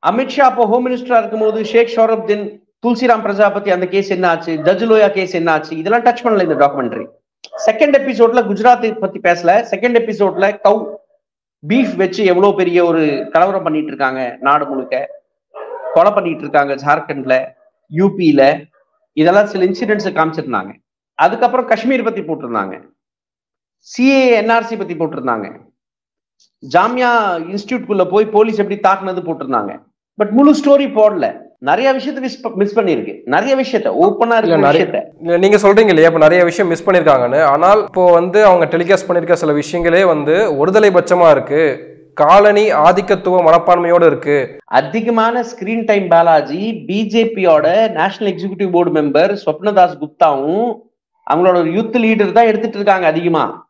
அமித்ஷா அப்போ ஹோம் மினிஸ்டரா இருக்கும்போது ஷேக் ஷோரப்தீன் துல்சிராம் பிரஜாபதி அந்த கேஸ் என்ன ஆச்சு ஜஜ்லோயா கேஸ் என்ன ஆச்சு இதெல்லாம் டச் பண்ணல இந்த டாக்குமெண்ட்ரி செகண்ட் எபிசோட்ல குஜராத்தை பத்தி பேசல செகண்ட் எபிசோட்ல கவு பீஃப் வச்சு எவ்வளவு பெரிய ஒரு கலவரம் பண்ணிட்டு இருக்காங்க நாடு முழுக்க கொலை பண்ணிட்டு இருக்காங்க ஜார்க்கண்ட்ல யூபியில இதெல்லாம் சில இன்சிடென்ட்ஸ் காமிச்சிருந்தாங்க அதுக்கப்புறம் காஷ்மீர் பத்தி போட்டிருந்தாங்க சிஏ என்ஆர்சி பத்தி போட்டிருந்தாங்க ஜாமியா இன்ஸ்டியூட்குள்ள போய் போலீஸ் எப்படி தாக்குனது போட்டிருந்தாங்க பட் முழு ஸ்டோரி போடல நிறைய விஷயத்த மிஸ் மிஸ் பண்ணிருக்கு நிறைய விஷயத்த ஓப்பனா இல்ல, இருக்கிற நிறைய- விஷயத்த இல்ல, நீங்க சொல்றீங்க இல்லையா இப்ப நிறைய விஷயம் மிஸ் பண்ணிருக்காங்கன்னு ஆனால் இப்போ வந்து அவங்க டெலிகாஸ்ட் பண்ணிருக்க சில விஷயங்களே வந்து ஒருதலை பட்சமா இருக்கு காலனி ஆதிக்கத்துவ மனப்பான்மையோட இருக்கு அதிகமான ஸ்கிரீன் டைம் பாலாஜி பிஜேபியோட national executive board member Swapnadas குப்தாவும் அவங்களோட ஒரு யூத் லீடர் தான் எடுத்துட்டு இருக்காங்க அதிகமா